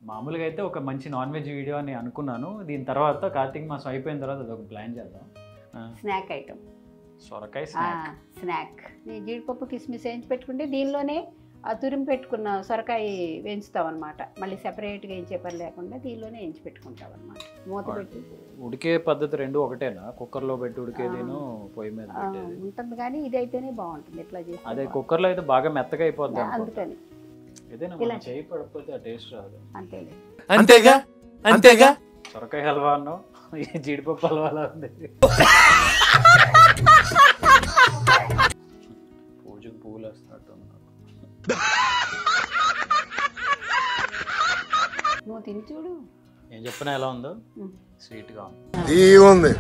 మామూలుగా అయితే ఒక మంచి నాన్ వెజ్ వీడియో అని అనుకున్నాను దీని తర్వాత కార్తీక మాసం అయిపోయిన తర్వాత అదొక ప్లాన్ చేద్దాం ఆ, స్నాక్ ఐటమ్ సొరకాయ స్నాక్ స్నాక్ ఈ జీడిపప్పు కిస్మిస్ వేయించి పెట్టుకుంటే దీనిలోనే ఆ తురిమి పెట్టుకున్న సొరకాయ వేయించుతాం అనమాట మళ్ళీ సెపరేట్గా వేయించే పని లేకుండా దీనిలోనే వేయించి పెట్టుకుంటాం అనమాట మూత పెట్టి ఉడికే పద్ధతి రెండు ఒకటేనా కుక్కర్లో పెట్టి ఉడికేదేను పొయ్యి మీద ఆ, పెట్టేది ఉంటుంది కానీ ఇది అయితేనే బాగుంటుంది ఇట్లా చేస్తే అదే బాగుంటుంది. కుక్కర్లో అయితే బాగా మెత్తగా అయిపోద్ది అనుకుంటా. అందుకని ఏదైనా ఇలా. మనం చేయి పడకపోతే ఆ టేస్ట్ రాదు అంతేలే అంతేగా అంతేగా సొరకాయ హల్వా అన్నావు ఈ జీడిపప్పు హల్వాలా ఉంది పూజకు పువ్వులు వస్తున్నట్టు ఉంది నాకు. నువ్వు తిని చూడు ఏం చెప్పినా ఎలా ఉందో ఉమ్. స్వీట్గా ఉంది తీగుంది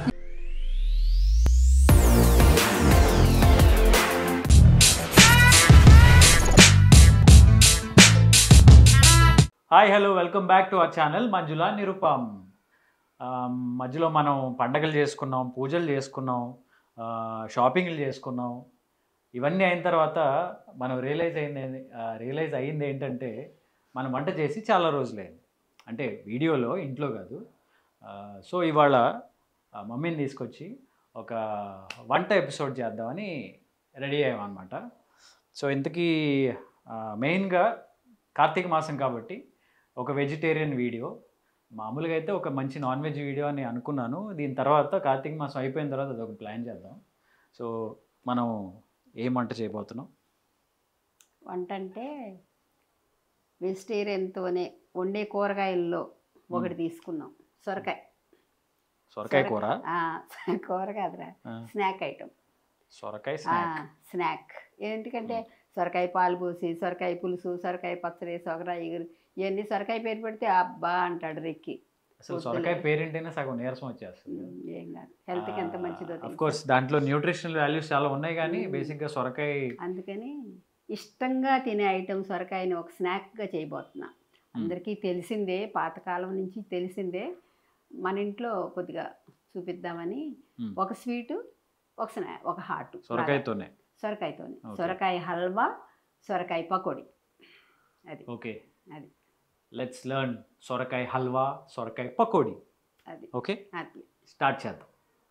hi hello welcome back to our channel Manjula Nirupam ఆ, మధ్యలో మనం పండగలు చేసుకున్నాం పూజలు చేసుకున్నాం ఆ, షాపింగ్లు చేసుకున్నాం ఇవన్నీ అయిన తర్వాత మనం రియలైజ్ అయింది రియలైజ్ అయ్యింది ఏంటంటే మనం వంట చేసి చాలా రోజులైంది అంటే వీడియోలో ఇంట్లో కాదు ఆ, సో ఇవాళ ఆ, మమ్మీని తీసుకొచ్చి ఒక వంట ఎపిసోడ్ చేద్దామని రెడీ అయ్యామన్నమాట సో ఇంతకీ ఆ, మెయిన్గా కార్తీక మాసం కాబట్టి ఒక వెజిటేరియన్ వీడియో మామూలుగా అయితే ఒక మంచి నాన్ వెజ్ వీడియో అని అనుకున్నాను దీని తర్వాత కార్తీక మాసం అయిపోయిన తర్వాత అదొక ప్లాన్ చేద్దాం సో మనం ఏం వంట చేయబోతున్నాం వంట అంటే వెజిటేరియన్తోనే వండే కూరగాయల్లో ఒకటి తీసుకున్నాం సొరకాయ సొరకాయ కూర ఆ, కూర కాదురా ఆ, స్నాక్ ఐటమ్ సొరకాయ స్నాక్ స్నాక్ ఎందుకంటే సొరకాయ పాలు పోసి సొరకాయ పులుసు సొరకాయ పచ్చడి సొరకాయ ఎగురు ఇవన్నీ సొరకాయ పేరు పెడితే అబ్బా అంటాడు రెక్కి అసలు సొరకాయ పేరేంటైనా సగం నీరసం వచ్చేస్తుంది ఉమ్, ఏం కాదు హెల్త్కి ఎంత మంచిదో అఫ్ తెలుసు. కోర్స్ దాంట్లో న్యూట్రిషనల్ వాల్యూస్ చాలా ఉన్నాయి కానీ Mm. బేసిక్గా సొరకాయ అందుకని ఇష్టంగా తినే ఐటమ్ సొరకాయని ఒక స్నాక్గా చేయబోతున్నా అందరికీ తెలిసిందే పాతకాలం నుంచి తెలిసిందే మన ఇంట్లో కొద్దిగా చూపిద్దామని Mm. ఒక స్వీటు ఒక స్నా ఒక హాట్ సొరకాయతోనే సొరకాయతోనే Okay. సొరకాయ హల్వా సొరకాయ పకోడీ అది ఓకే అది లెట్స్ లెర్న్ సొరకాయ హల్వా సొరకాయ పకోడీ అది ఓకే అది స్టార్ట్ చేద్దాం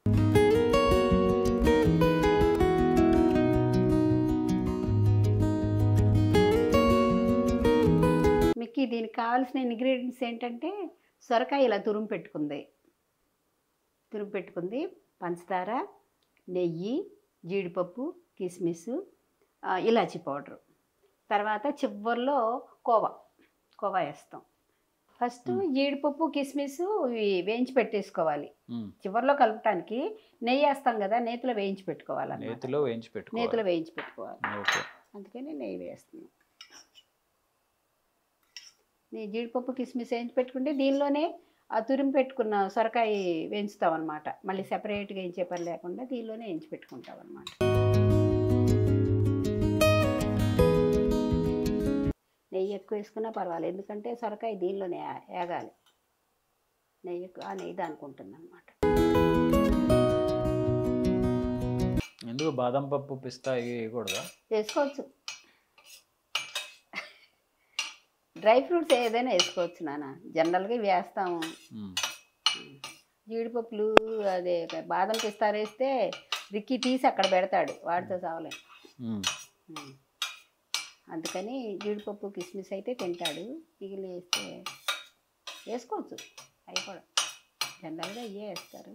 మీకు దీనికి కావాల్సిన ఇంగ్రీడియంట్స్ ఏంటంటే సొరకాయ ఇలా తురుము పెట్టుకుంది తురుము పెట్టుకుంది పంచదార నెయ్యి జీడిపప్పు కిస్మిస్ ఆ, ఇలాచి పౌడరు తర్వాత చివరిలో కోవా కోవా వేస్తాం ఫస్ట్ మ్మ్. జీడిపప్పు కిస్మిస్ ఇవి వేయించి పెట్టేసుకోవాలి Mm. చివరిలో కలపటానికి నెయ్యి వేస్తాం కదా నేతిలో వేయించి పెట్టుకోవాలి నేతిలో వేయించి పెట్టుకోవాలి నేతిలో వేయించి పెట్టుకోవాలి ఓకే అందుకని నెయ్యి వేస్తున్నాం నీ జీడిపప్పు కిస్మిస్ వేయించి పెట్టుకుంటే దీనిలోనే ఆ తురిమి పెట్టుకున్న సొరకాయ వేయించుతాం అనమాట మళ్ళీ సెపరేట్గా వేయించే పని లేకుండా దీనిలోనే వేయించి పెట్టుకుంటాం అనమాట నెయ్యి ఎక్కువ వేసుకున్నా పర్వాలేదు ఎందుకంటే సొరకాయ దీనిలోనే ఏ- ఏగాలి నెయ్యి ఎక్కువ ఆ నెయ్యి దానికి ఉంటుంది అనమాట ఎందుకు బాదం పప్పు పిస్తా ఇవి వేయకూడదా వేసుకోవచ్చు డ్రై ఫ్రూట్స్ ఏదైనా వేసుకోవచ్చు నాన్న జనరల్గా ఇవి వేస్తాము మ్మ్. జీడిపప్పులు అదే బాదం పిస్తారు వేస్తే రిక్కి తీసి అక్కడ పెడతాడు వాడితో చావలే మ్మ్. అందుకని జీడిపప్పు కిస్మిస్ అయితే తింటాడు మిగిలి వేస్తే వేసుకోవచ్చు అవి కూడా జనరల్గా ఇవే వేస్తారు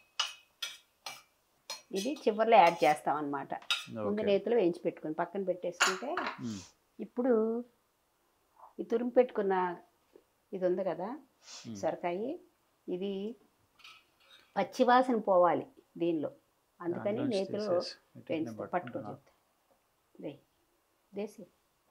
ఇది చివరిలో యాడ్ చేస్తాం అన్నమాట ముందు ఓకే నేతిలో వేయించి పెట్టుకుని పక్కన పెట్టేసుకుంటే మ్మ్. ఇప్పుడు ఈ తురుము పెట్టుకున్న ఇది ఉంది కదా మ్మ్. సొరకాయ ఇది పచ్చివాసన పోవాలి దీనిలో అందుకని దాంట్లోంచి నేతిలో తీసేసి ఇటు ఇట్నే వేయించుతా పట్టుకో పట్టుకుంటున్నా. చెప్తా దే దేసి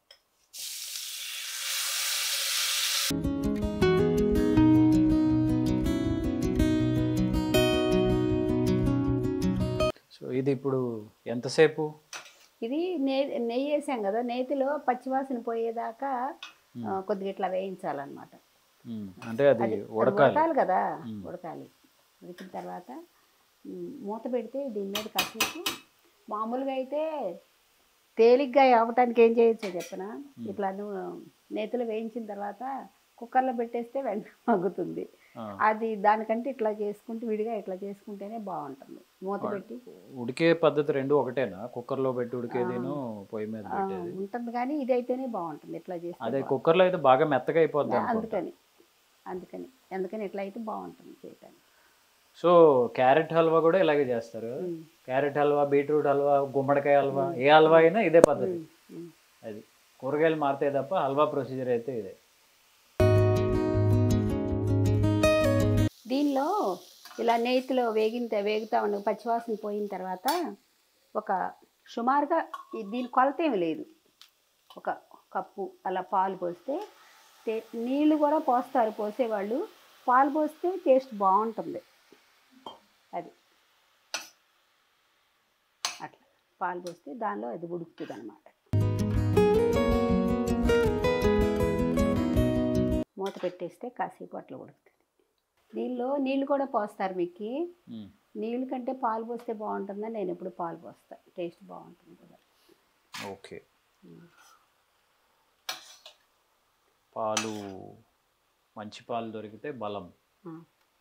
సో ఇది ఇప్పుడు ఎంతసేపు ఇది నెయ్యి నెయ్యి వేసాం కదా నేతిలో పచ్చివాసన పోయేదాకా ఆ, కొద్దిగా ఇట్లా వేయించాలన్నమాట మ్మ్. అంటే అది అది అది ఉడకాలి ఉడకాలి కదా మ్మ్. ఉడకాలి ఉడికిన తర్వాత మ్, మూత పెడితే దీని మీద కాసేపు మామూలుగా అయితే తేలిగ్గా అవ్వటానికి ఏం చేయొచ్చో చెప్పనా ఇట్లా నువ్వు నేతిలో వేయించిన తర్వాత కుక్కర్లో పెట్టేస్తే వెంటనే మగ్గుతుంది ఆ. అది దానికంటే ఇట్లా చేసుకుంటూ విడిగా ఇట్లా చేసుకుంటేనే బాగుంటుంది మూత పెట్టి ఉడికే పద్ధతి రెండు ఒకటేనా కుక్కర్లో పెట్టి ఉడికేదిను పొయ్యి మీద ఆ, పెట్టేది ఉంటుంది కానీ ఇది అయితేనే బాగుంటుంది ఇట్లా చేస్తే అదే బాగుంటుంది. కుక్కర్లో అయితే బాగా మెత్తగా అయిపోద్ది అనుకుంటా. అందుకని అందుకని అందుకని ఇట్లా అయితే బాగుంటుంది చేయటానికి సో క్యారెట్ హల్వా కూడా ఇలాగే చేస్తారు ఉమ్. క్యారెట్ హల్వా బీట్రూట్ హల్వా గుమ్మడికాయ హల్వా ఏ హల్వా అయినా ఇదే పద్ధతి ఉమ్. అది కూరగాయలు మారితే తప్ప హల్వా ప్రొసీజర్ అయితే ఇదే దీనిలో ఇలా నేతిలో వేగిన వేగుతా ఉన్న పచ్చివాసన పోయిన తర్వాత ఒక సుమారుగా ఈ- దీని కొలత ఏమి లేదు ఒక కప్పు అలా పాలు పోస్తే టే- నీళ్ళు కూడా పోస్తారు పోసేవాళ్ళు పాలు పోస్తే టేస్ట్ బాగుంటుంది అది అట్లా పాలు పోస్తే దానిలో అది ఉడుకుతుంది అనమాట మూత పెట్టేస్తే కాసేపు అట్లా ఉడుకుతుంది దీనిలో నీళ్ళు కూడా పోస్తారు మీకు ఉమ్. నీళ్ళు కంటే పాలు పోస్తే బాగుంటుందని నేను ఎప్పుడు పాలు పోస్తాను టేస్ట్ బాగుంటుంది కదా ఓకే పాలు మంచి పాలు దొరికితే బలం ఆ.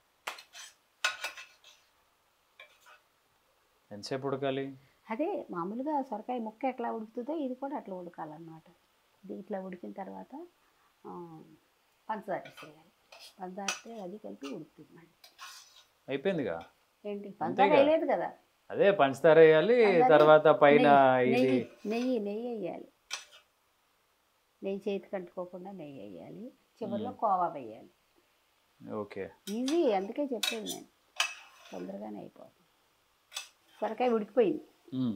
ఎంతసేపు ఉడకాలి అదే మామూలుగా సొరకాయ ముక్క ఎట్లా ఉడుకుతుందో ఇది కూడా అట్లా ఉడకాలన్నమాట ఇది ఇట్లా ఉడికిన తర్వాత ఆ, పంచదార వేసేయాలి పంచదార వేస్తే అది కలిపి ఉడుకుతుంది మళ్ళీ అయిపోయిందిగా ఏంటి పంచదార అంతేగా? వేయలేదు కదా అదే పంచదార వేయాలి పంచదార, తర్వాత పైన నెయ్యి, ఇది నెయ్యి నెయ్యి నెయ్యి వేయాలి నెయ్యి చేతికి అంటుకోకుండా నెయ్యి వేయాలి చివరిలో కోవా వేయాలి ఓకే ఈజీ అందుకే చెప్పేది నేను తొందరగానే అయిపోతుంది సొరకాయ ఉడికిపోయింది ఉమ్.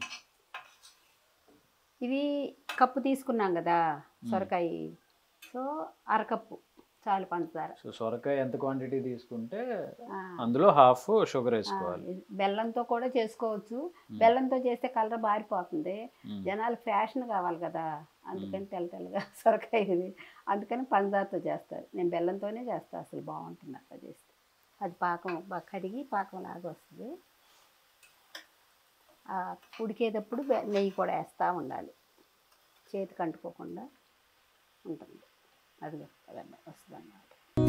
ఇది కప్పు తీసుకున్నాం కదా సొరకాయ సో అరకప్పు చాలు పంచదార సో సొరకాయ ఎంత క్వాంటిటీ తీసుకుంటే ఆ, అందులో హాఫ్ షుగర్ ఆ, వేసుకోవాలి ఇది బెల్లంతో కూడా చేసుకోవచ్చు బెల్లంతో చేస్తే కలర్ బారిపోతుంది ఉమ్. జనాలు ఫ్యాషన్ కావాలి కదా అందుకని తెల్ల తెల్లగా సొరకాయ ఇది అందుకని పంచదారతో చేస్తారు నేను బెల్లంతోనే చేస్తాను అసలు బాగుంటుంది అట్లా చేస్తే అది పాకం బాగా కడిగి పాకం లాగా వస్తుంది ఆ ఉడికేటప్పుడు బె- నెయ్యి కూడా వేస్తూ ఉండాలి చేతికి అంటుకోకుండా ఉంటుంది అది అదన్న వస్తుంది అన్నమాట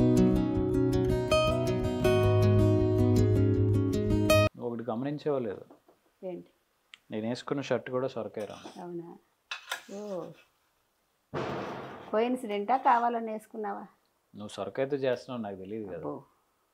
ఒకటి గమనించేవాలేదు ఏంటి నేను వేసుకున్న షర్ట్ కూడా సొరకాయ రా అవునా ఓ కోయిన్సిడెంటా కావాలని వేసుకున్నావా నువ్వు సొరకాయతో చేస్తున్నావు నాకు తెలియదు కదా అబ్బో.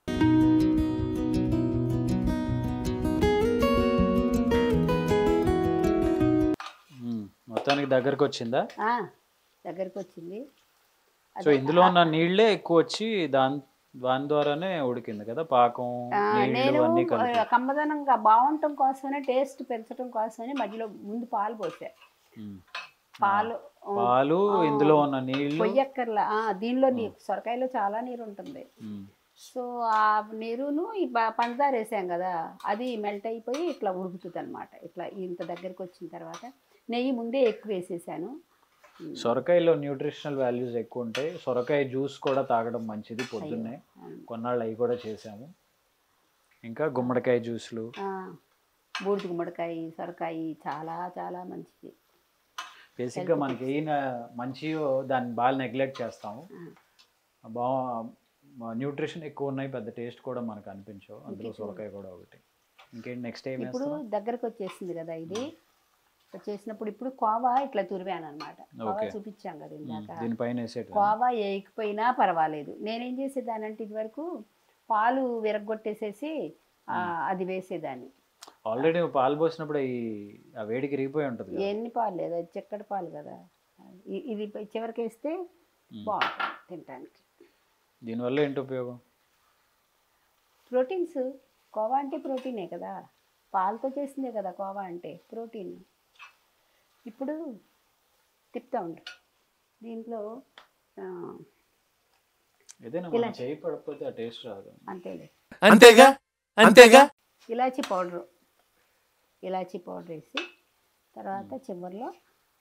ఉమ్. మొత్తానికి దగ్గరకు వచ్చిందా ఆ, దగ్గరికి వచ్చింది సో ఇందులో ఉన్న నీళ్ళే ఎక్కువ వచ్చి దాని దాని ద్వారానే ఉడికింది కదా పాకం ఆ, నీళ్ళు నేను అన్నీ కలిపి ఆ, కమ్మదనంగా బాగుండటం కోసమనే టేస్ట్ పెంచడం కోసమని మధ్యలో ముందు పాలు పోసా ఉమ్. పాలు ఆ, పాలు ఆ, ఇందులో ఉన్న నీళ్ళు పొయ్యక్కర్లా ఆ, దీనిలో నీ సొరకాయలో చాలా నీరు ఉంటుంది ఉమ్. సో ఆ నీరును ఈ ప- పంచదార వేసాం కదా అది మెల్ట్ అయిపోయి ఇట్లా ఉడుకుతుంది అనమాట ఇట్లా ఇంత దగ్గరికి వచ్చిన తర్వాత నెయ్యి ముందే ఎక్కువ వేసేసాను సొరకాయలో న్యూట్రిషనల్ వాల్యూస్ ఎక్కువ ఉంటాయి సొరకాయ జ్యూస్ కూడా తాగడం మంచిది పొద్దున్నే అవును. కొన్నాళ్ళు అవి కూడా చేసాము ఇంకా గుమ్మడికాయ జ్యూస్లు ఆ, బూడిద గుమ్మడికాయ సొరకాయ చాలా చాలా మంచిది బేసిక్గా మనకి అయిన మంచి దాన్ని బాగా నెగ్లెక్ట్ చేస్తాము ఆ. బా న్యూట్రిషన్ ఎక్కువ ఉన్నాయి పెద్ద టేస్ట్ కూడా మనకు అనిపించవు అందులో సొరకాయ కూడా ఒకటి ఇంకేంటి నెక్స్ట్ టైం ఇప్పుడు వేస్తాం దగ్గరకు వచ్చేసింది కదా ఇది వచ్చేసినప్పుడు ఇప్పుడు కోవా ఇట్లా తురివాను అనమాట కోవా Okay. చూపించాం కదా ఇందాక దీనిపైన వేసేట కోవా వేయకపోయినా పర్వాలేదు నేనేం చేసేదానంటే ఇదివరకు పాలు విరగొట్టేసేసి ఆ, అది వేసేదాన్ని ఆల్రెడీ పాలు పోసినప్పుడు ఈ ఆ వేడికి రిగిపోయి ఉంటుంది కదా ఎన్ని పాలు లేదు అది చిక్కటి పాలు కదా ఇ- ఇది చివరికి వేస్తే బాగుంటుంది తినడానికి దీనివల్ల ఏంటి ఉపయోగం ప్రోటీన్స్ కోవా అంటే ప్రోటీనే కదా పాలతో చేసిందే కదా కోవా అంటే ప్రోటీన్ ఇప్పుడు తిప్పుతా ఉండు దీంట్లో ఆ, ఏదైనా ఇలా. మనం చేయి పడకపోతే ఆ టేస్ట్ రాదు అంతేలే అంతేగా అంతేగా ఇలాచీ పౌడర్ ఇలాచీ పౌడర్ వేసి తర్వాత చివరిలో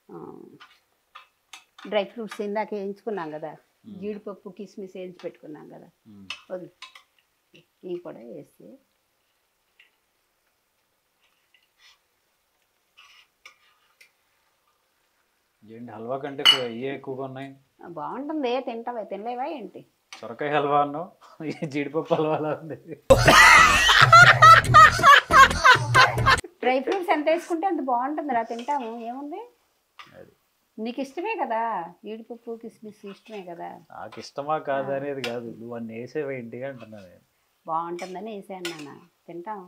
డ్రై ఫ్రూట్స్ ఇందాక వేయించుకున్నాం కదా జీడిపప్పు కిస్మిస్ వేయించి పెట్టుకున్నాం కదా ఉమ్. వదిలి ఇవి కూడా వేసి ఏంటి హల్వా కంటే ఇవే ఎక్కువగా ఉన్నాయి బాగుంటుంది తింటావా తినలేవా ఏంటి సొరకాయ హల్వా అన్నావు ఈ జీడిపప్పు హల్వాలా ఉంది డ్రై ఫ్రూట్స్ ఎంత వేసుకుంటే అంత బాగుంటుంది రా తింటాము ఏముంది అది నీకు ఇష్టమే కదా జీడిపప్పు కిస్మిస్ ఇష్టమే కదా నాకు ఇష్టమా కాదా అనేది కాదు నువ్వు అన్ని వేసేవేంటి అంటున్నా నేను బాగుంటుందని వేసాను నాన్న తింటాం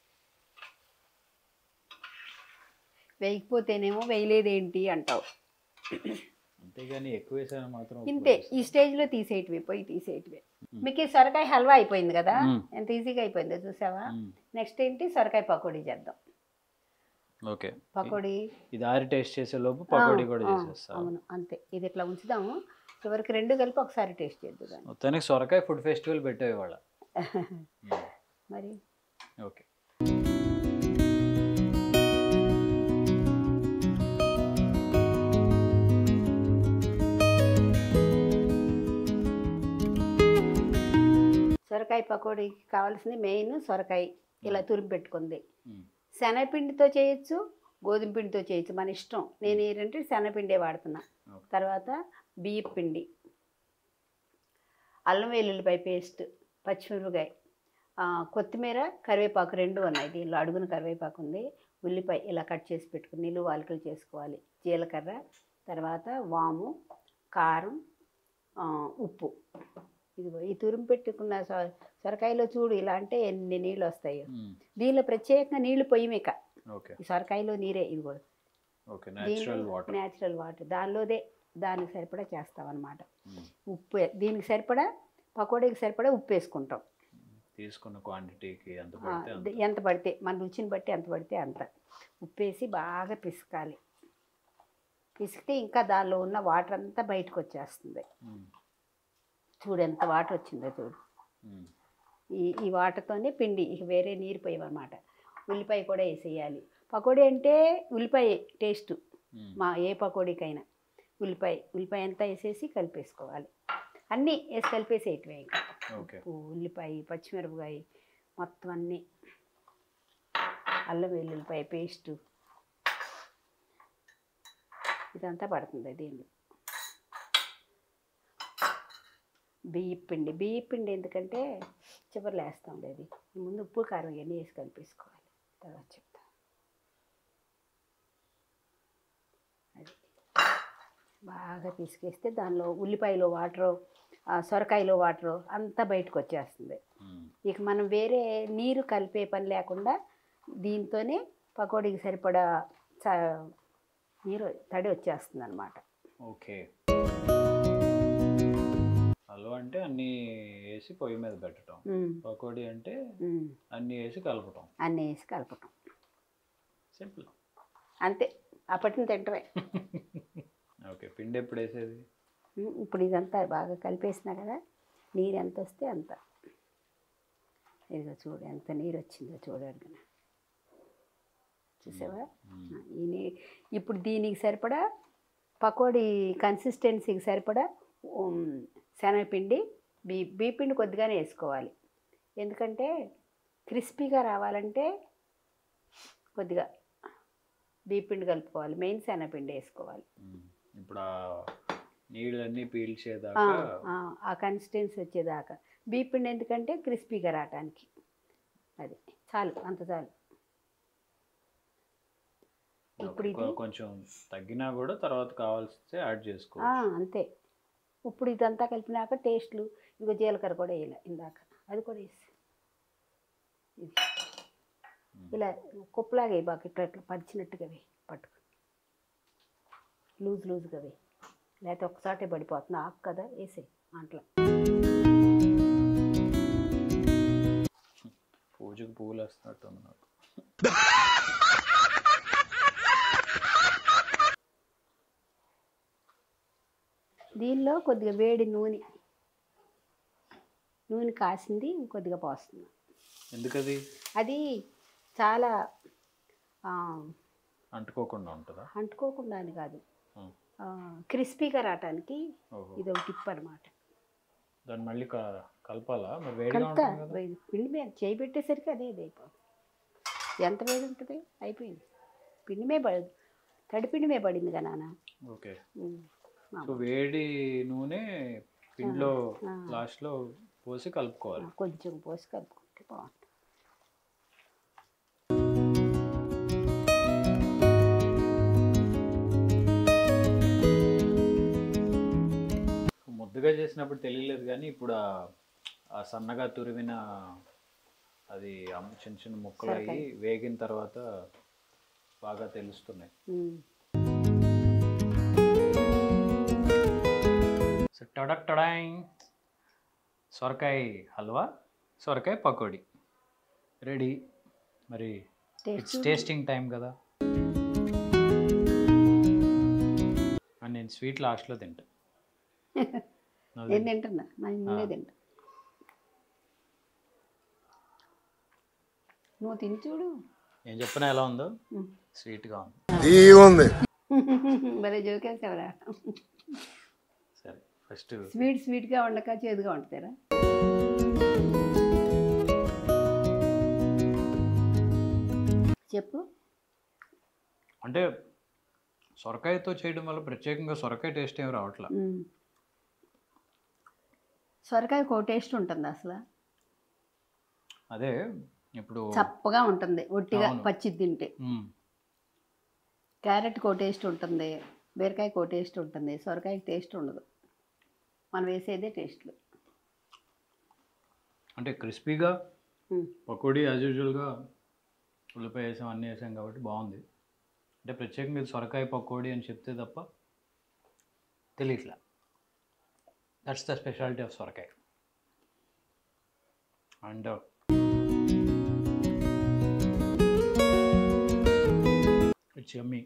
వేయకపోతేనేమో వేయలేదేంటి అంటావు అంతేగాని ఎక్కువ వేసాను మాత్రం ఇంతే ఈ స్టేజ్లో తీసేయటమే పోయి తీసేయటమే మీకు ఈ సొరకాయ హల్వా అయిపోయింది కదా మ్మ్. ఎంత ఈజీగా అయిపోయిందో చూసావా మ్మ్. నెక్స్ట్ ఏంటి సొరకాయ పకోడీ చేద్దాం ఓకే పకోడీ ఇది ఆరి టేస్ట్ చేసే లోపు పకోడీ కూడా ఆ, చేసేస్తా అవును అంతే ఇది ఇట్లా ఉంచుదాము చివరికి రెండు కలిపి ఒకసారి టేస్ట్ చేద్దాం మొత్తానికి సొరకాయ ఫుడ్ ఫెస్టివల్ పెట్టావు ఇవాళ మరి ఓకే సొరకాయ పకోడీకి కావాల్సింది మెయిన్ సొరకాయ ఇలా తురిమి పెట్టుకుంది మ్మ్. శనగపిండితో చేయొచ్చు గోధుమ పిండితో చేయొచ్చు మన ఇష్టం నేను ఏంటంటే శనగపిండే వాడుతున్నా ఓకే. తర్వాత బియ్యం పిండి అల్లం వెల్లుల్లిపాయ పేస్ట్ పచ్చిమిరపకాయ ఆ, కొత్తిమీర కరివేపాకు రెండు ఉన్నాయి దీనిలో అడుగున కరివేపాకు ఉంది ఉల్లిపాయ ఇలా కట్ చేసి పెట్టుకుని నిలువ వాలికలు చేసుకోవాలి జీలకర్ర తర్వాత వాము కారం ఆ, ఉప్పు ఇదిగో ఈ తురిమి పెట్టుకున్న సొ- సొరకాయలో చూడు ఇలా అంటే ఎన్ని నీళ్ళు వస్తాయో మ్మ్. దీనిలో ప్రత్యేకంగా నీళ్లు పొయ్యిమేక ఓకే ఈ సొరకాయలో నీరే ఇదిగో okay natural water natural water దానిలోదే దానికి సరిపడా చేస్తామన్నమాట మ్మ్. ఉప్పు దీనికి సరిపడా పకోడీకి సరిపడా ఉప్పు వేసుకుంటాం తీసుకున్న క్వాంటిటీకి ఎంత ఆ, పడితే అంత ద- ఎంత పడితే మన రుచిని బట్టి ఎంత పడితే అంత ఉప్పు వేసి బాగా పిసకాలి పిసికితే ఇంకా దానిలో ఉన్న వాటర్ అంతా బయటకు వచ్చేస్తుంది మ్మ్. చూడు ఎంత వాటర్ వచ్చిందో చూడు మ్మ్. ఈ ఈ వాటర్తోనే పిండి ఇక వేరే నీరు పోయమన్నమాట ఉల్లిపాయ కూడా వేసేయాలి పకోడీ అంటే ఉల్లిపాయ టేస్ట్ మ్మ్. మా ఏ పకోడీకైనా ఉల్లిపాయ ఉల్లిపాయ అంతా వేసేసి కలిపేసుకోవాలి అన్నీ వేసి కలిపేసేయటమే ఇంకా ఓకే ఉప్పు ఉల్లిపాయ పచ్చిమిరపకాయ మొత్తం అన్నీ అల్లం వెల్లుల్లిపాయ పేస్టు ఇదంతా పడుతుంది దీన్ని బియ్య పిండి బియ్య పిండి ఎందుకంటే చివరిలో వేస్తాం అది ముందు ఉప్పు కారం ఇవన్నీ వేసి కలిపేసుకోవాలి తర్వాత చెప్తా అది బాగా పిసికేస్తే దానిలో ఉల్లిపాయలో వాటరు సొరకాయలో వాటరు అంతా బయటకు వచ్చేస్తుంది మ్మ్. ఇక మనం వేరే నీరు కలిపే పని లేకుండా దీంతోనే పకోడీకి సరిపడా చ- నీరు తడి వచ్చేస్తుంది అనమాట ఓకే హల్వా అంటే అన్నీ వేసి పొయ్యి మీద పెట్టడం పకోడీ అంటే అన్నీ వేసి కలపటం అన్నీ వేసి కలపటం సింపుల్ అంతే అప్పటిని తింటమే ఓకే పిండి ఎప్పుడు వేసేది ఉమ్, ఇప్పుడు ఇదంతా బాగా కలిపేసినా కదా నీరు ఎంత వస్తే అంత ఇదిగో చూడు ఎంత నీరు వచ్చిందో చూడండి చూసావా మ్మ్. ఈ నీ ఇప్పుడు దీనికి సరిపడా పకోడీ కన్సిస్టెన్సీకి సరిపడా ఉమ్, శనగపిండి బీ బీపిండి కొద్దిగానే వేసుకోవాలి ఎందుకంటే క్రిస్పీగా రావాలంటే కొద్దిగా బీపిండి కలుపుకోవాలి మెయిన్ శనగపిండి వేసుకోవాలి మ్మ్. ఇప్పుడు ఆ నీళ్ళన్నీ ఆ, పీల్చేదాకా ఆ, ఆ కన్సిస్టెన్సీ వచ్చేదాకా బీపిండి ఎందుకంటే క్రిస్పీగా రావటానికి అది చాలు అంత చాలు ఇప్పుడు ఓకే, ఇది- కొంచెం తగ్గినా కూడా తర్వాత కావాల్సి యాడ్ ఆ, చేసుకో అంతే ఇప్పుడు ఇదంతా కలిపినాక టేస్ట్లు ఇంకో జీలకర్ర కూడా వేయాలి ఇందాక అది కూడా వేసి ఇది ఇలా కుప్పలాగా వేయి బాగా ఇట్లా ఇట్లా పరిచినట్టుగా వేయి పట్టుకు లూజ్ లూజ్గా వేయి లేకపోతే ఒకసారి పడిపోతుంది ఆకు కదా వేసేయి అంట్లో పూజకు పువ్వులు వస్తున్నట్టు ఉంది నాకు దీనిలో కొద్దిగా వేడి నూనె నూనె కాసింది కొద్దిగా పోస్తుంది ఎందుకది అది చాలా ఆ, అంటుకోకుండా ఉంటుందా అంటుకోకుండా అని కాదు ఉమ్. ఆ, క్రిస్పీగా రావటానికి ఓహో ఇది ఒక టిప్ అనమాట దాన్ని మళ్ళీ క- కలపాలా మరి వేడిగా కలుపుతా ఉంటుంది కదా వేడి- పిండి మీద చేయి పెట్టేసరికి అదే ఇది అయిపోతుంది ఎంత వేడి ఉంటుంది అయిపోయింది పిండి మీద పడదు తడి పిండి మీద పడింది కదా నాన్న ఓకే ఉమ్. సో వేడి నూనె పిండిలో ఆ. లాస్ట్లో పోసి కలుపుకోవాలి కొంచెం పోసి కలుపుకుంటే బాగుంటుంది ముద్దగా చేసినప్పుడు తెలియలేదు కానీ ఇప్పుడు ఆ- ఆ సన్నగా తురిమిన అది అమ్- చిన్న చిన్న ముక్కలు అయ్యి వేగిన తర్వాత బాగా తెలుస్తున్నాయి ఉమ్. సో టడక్ టడాయింగ్ సొరకాయ హల్వా సొరకాయ పకోడీ రెడీ మరి ఇట్స్ టేస్టింగ్ టైం కదా అండ్ నేను స్వీట్ లాస్ట్లో తింటా నువ్వు నేను తింటున్నా నా ఇంట్లో తింటా నువ్వు తిని చూడు ఏం చెప్పినా ఎలా ఉందో ఉమ్. స్వీట్గా ఉంది ఉంది భలే జోకేసావరా సరే ఫస్ట్ స్వీట్ స్వీట్గా ఉండక చేదుగా ఉంటుందిరా చెప్పు అంటే సొరకాయతో చేయడం వల్ల ప్రత్యేకంగా సొరకాయ టేస్ట్ ఏమి రావట్లా ఉమ్. సొరకాయ కో టేస్ట్ ఉంటుంది అసలు అదే ఇప్పుడు చప్పగా ఉంటుంది ఒట్టిగా అవును. పచ్చి తింటే మ్మ్. క్యారెట్ కో టేస్ట్ ఉంటుంది బీరకాయ కో టేస్ట్ ఉంటుంది సొరకాయ టేస్ట్ ఉండదు మనం వేసేదే టేస్ట్లు అంటే క్రిస్పీగా ఉమ్. పకోడీ యాజ్ యూజువల్గా ఉల్లిపాయ వేసాం అన్నీ వేసాం కాబట్టి బాగుంది అంటే ప్రత్యేకంగా ఇది సొరకాయ పకోడీ అని చెప్తే తప్ప తెలియట్లా దట్స్ ద స్పెషాలిటీ ఆఫ్ సొరకాయ అండ్ ఇట్స్ యమ్మీ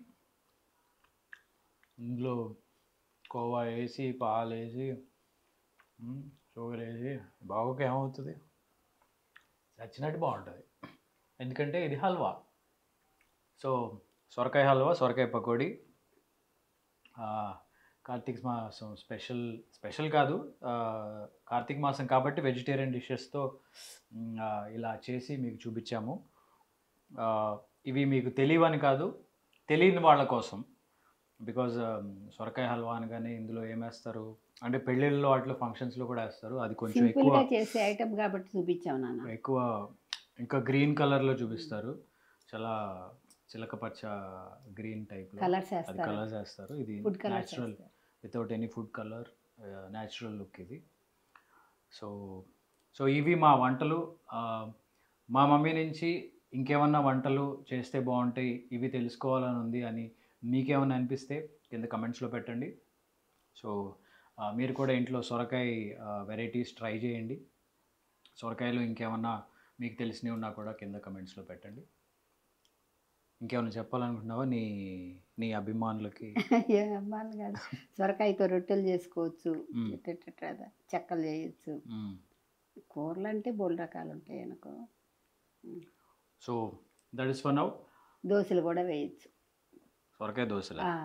ఇందులో కోవా వేసి పాలు వేసి మ్మ్, షుగర్ వేసి బాగోక ఏమవుతుంది చచ్చినట్టు బాగుంటుంది ఎందుకంటే ఇది హల్వా సో సొరకాయ హల్వా సొరకాయ పకోడీ ఆ, కార్తీక మాసం స్పెషల్ స్పెషల్ కాదు ఆ, కార్తీక మాసం కాబట్టి వెజిటేరియన్ డిషెస్తో ఇలా చేసి మీకు చూపించాము ఆ, ఇవి మీకు తెలియవని కాదు తెలియని వాళ్ళ కోసం బికాజ్ సొరకాయ హల్వా అనగానే ఇందులో ఏమేస్తారు అంటే పెళ్ళిళ్ళలో వాటిలో ఫంక్షన్స్లో కూడా వేస్తారు అది కొంచెం ఎక్కువ సింపుల్గా చేసే ఐటమ్ కాబట్టి చూపించావు నాన్న ఎక్కువ ఇంకా గ్రీన్ కలర్లో చూపిస్తారు చాలా చిలక పచ్చ గ్రీన్ టైప్లో కలర్స్ అది వేస్తారు కలర్స్ వేస్తారు ఇది food colours natural without any food colour natural look ఇది సో సో ఇవి మా వంటలు ఆ, మా మమ్మీ నుంచి ఇంకేమన్నా వంటలు చేస్తే బాగుంటాయి ఇవి తెలుసుకోవాలని ఉంది అని మీకేమన్నా అనిపిస్తే కింద కమెంట్స్లో పెట్టండి సో ఆ, మీరు కూడా ఇంట్లో సొరకాయ వెరైటీస్ ట్రై చేయండి సొరకాయలు ఇంకేమన్నా మీకు తెలిసినవి ఉన్నా కూడా కింద కమెంట్స్లో పెట్టండి ఇంకేమైనా చెప్పాలనుకుంటున్నావా నీ నీ అభిమానులకి ఏ అమ్మాలి కాదు సొరకాయతో రొట్టెలు చేసుకోవచ్చు మ్మ్. ఇట్ట చెక్కలు చేయొచ్చు మ్మ్. కూరలు అంటే బోల్ రకాలు ఉంటాయి అనుకో so that is for now దోశలు కూడా వేయచ్చు సొరకాయ దోశల ఆ,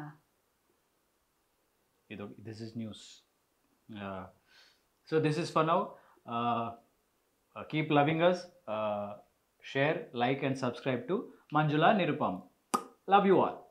ఇది this is news so this is for now keep loving us share like and subscribe to Manjula Nirupam love you all